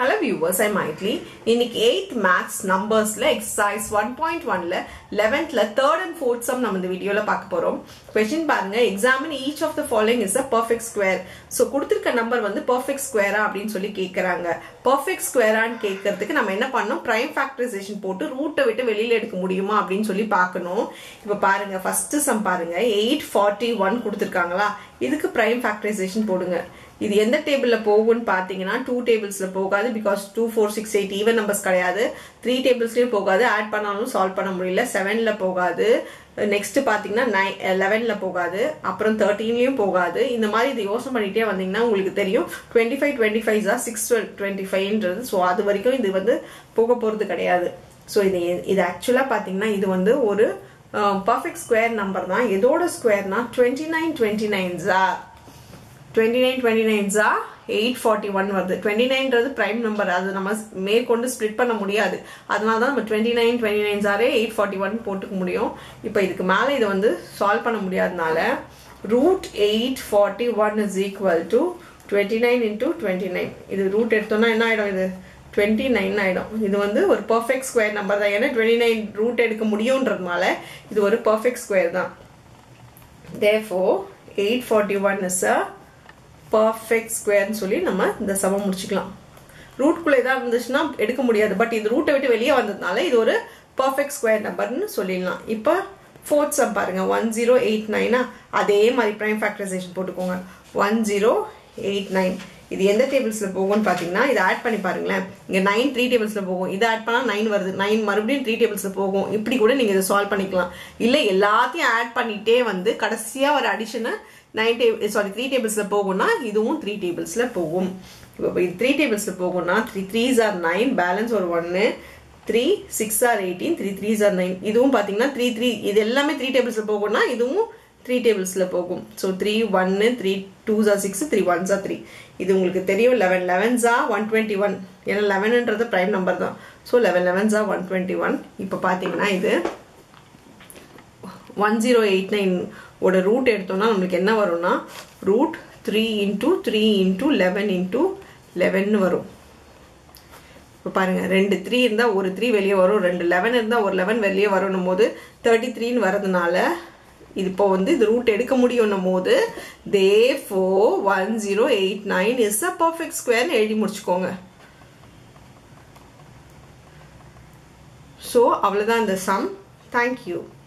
hello viewers I மைட்லி இன்னைக்கு eighth maths நம்பர்ஸ்ல எக்ஸசைஸ் ஒன் பாயிண்ட் ஒன்ல லெவன்த்ல தேர்ட் அண்ட் ஃபோர்த் சம் நம்ம இந்த வீடியோல பார்க்க போறோம் கொஸ்டின் பாருங்க examine each of the following is a perfect square so கொடுத்துருக்க நம்பர் வந்து பர்ஃபெக்ட் ஸ்கொயரா அப்படின்னு சொல்லி கேட்கறாங்க பர்ஃபெக்ட் ஸ்கொயரான்னு கேட்கறதுக்கு நம்ம என்ன பண்ணோம் பிரைம் ஃபேக்டரைசேஷன் போட்டு ரூட்டை விட்டு வெளியில எடுக்க முடியுமா அப்படின்னு சொல்லி பார்க்கணும் இப்போ பாருங்க ஃபர்ஸ்ட் சம் பாருங்க எயிட் ஃபார்ட்டி ஒன் கொடுத்துருக்காங்களா இதுக்கு பிரைம் ஃபேக்டரைசேஷன் போடுங்க இது எந்த டேபிள்ல போகும்னு பாத்தீங்கன்னா டூ டேபிள்ஸ்ல போகாது because two four six eight even numbers கிடையாது த்ரீ டேபிள்ஸ்லயும் போகாது ஆட் பண்ணாலும் சால்வ் பண்ண முடியல செவன்ல போகாது நெக்ஸ்ட் பாத்தீங்கன்னா நைன் லெவன்ல போகாது அப்புறம் தேர்ட்டீன்லயும் போகாது இந்த மாதிரி இது யோசனை பண்ணிட்டே வந்தீங்கன்னா உங்களுக்கு தெரியும் டுவெண்ட்டி ஃபைவ் டுவெண்ட்டி ஃபைவ் தான் சிக்ஸ் டுவெண்ட்டி ஃபைவ்ன்றது ஸோ அது வரைக்கும் இது வந்து போக போறது கிடையாது ஸோ இது இது ஆக்சுவலா பாத்தீங்கன்னா இது வந்து ஒரு பர்ஃபெக்ட் ஸ்கொயர் நம்பர் தான் எதோட ஸ்கொயர்னா டுவெண்ட்டி நைன் டுவெண்ட்டி நைன்ஸா டுவெண்ட்டி நைன் டுவெண்ட்டி நைன்ஸா எயிட் ஃபார்ட்டி ஒன் வருது டுவெண்ட்டி நைன்றது பிரைம் நம்பர் அது நம்ம மேற்கொண்டு ஸ்ப்ளிட் பண்ண முடியாது அதனால தான் நம்ம டுவெண்ட்டி நைன் டுவெண்ட்டி நைன்ஸாரே எயிட் ஃபார்ட்டி ஒன் போட்டுக்க முடியும் இப்போ இதுக்கு மேலே இதை வந்து சால்வ் பண்ண முடியாதனால root eight forty one is equal to twenty nine into twenty nine இது ரூட் எடுத்தோம்னா என்ன ஆகிடும் இது டுவெண்ட்டி நைன் ஆகிடும் இது வந்து ஒரு பர்ஃபெக்ட் ஸ்கொயர் நம்பர் தான் ஏன்னா டுவெண்ட்டி நைன் ரூட் எடுக்க முடியுன்றதுனால இது ஒரு பர்ஃபெக்ட் ஸ்கொயர் தான் therefore eight forty one is a perfect ஸ்கொயர்னு சொல்லி நம்ம இந்த சமம் முடிச்சுக்கலாம் ரூட்குள்ளே ஏதாவது இருந்துச்சுன்னா எடுக்க முடியாது பட் இது ரூட்டை விட்டு வெளியே வந்ததுனால இது ஒரு பர்ஃபெக்ட் ஸ்கொயர் நம்பர்னு சொல்லிடலாம் இப்போ ஃபோர்த் சம் பாருங்க ஒன் ஜீரோ எயிட் நைனா அதே மாதிரி ப்ரைம் ஃபேக்டரைசேஷன் போட்டுக்கோங்க ஒன் ஜீரோ எயிட் நைன் இது எந்த டேபிள்ஸில் போகும்னு பார்த்தீங்கன்னா இதை ஆட் பண்ணி பாருங்களேன் இங்கே நைன் த்ரீ டேபிள்ஸில் போகும் இதை ஆட் பண்ணால் நைன் வருது நைன் மறுபடியும் த்ரீ டேபிள்ஸில் போகும் இப்படி கூட நீங்கள் இதை சால்வ் பண்ணிக்கலாம் இல்லை எல்லாத்தையும் ஆட் பண்ணிட்டே வந்து கடைசியாக ஒரு அடிஷனை நைன் டே சாரி த்ரீ டேபிள்ஸில் போகும்னா இதுவும் த்ரீ டேபிள்ஸில் போகும் இப்போ இது த்ரீ டேபிள்ஸில் போகும்னா three threes are nine balance ஒரு ஒன்று three six are eighteen three threes are nine இதுவும் பார்த்தீங்கன்னா த்ரீ த்ரீ இது எல்லாமே த்ரீ டேபிள்ஸில் போகும்னா இதுவும் த்ரீ டேபிள்ஸில் போகும் ஸோ த்ரீ ஒன்னு three twos are six three ones are three இது உங்களுக்கு தெரியும் லெவன் லெவன்ஸா ஒன் டுவெண்ட்டி ஒன் ஏன்னா லெவன்ன்றது ப்ரைம் நம்பர் தான் ஸோ லெவன் லெவன்ஸா ஒன் டுவெண்ட்டி ஒன் இப்போ பார்த்தீங்கன்னா இது ஒன் ஜீரோ எயிட் நைன் ஓட ரூட் எடுத்தோம்னா நம்மளுக்கு என்ன வரும்னா root three into three into eleven into eleven வரும் இப்போ பாருங்க ரெண்டு த்ரீ இருந்தால் ஒரு த்ரீ வெளியே வரும் ரெண்டு லெவன் இருந்தால் ஒரு லெவன் வெளியே வரணும் போது தேர்ட்டி த்ரீன்னு வரதுனால இது இப்போ வந்து இது ரூட் எடுக்க முடியும் போது therefore one zero eight nine is a perfect ஸ்கொயர்னு எழுதி முடிச்சுக்கோங்க ஸோ அவ்வளோதான் இந்த சம் தேங்க்யூ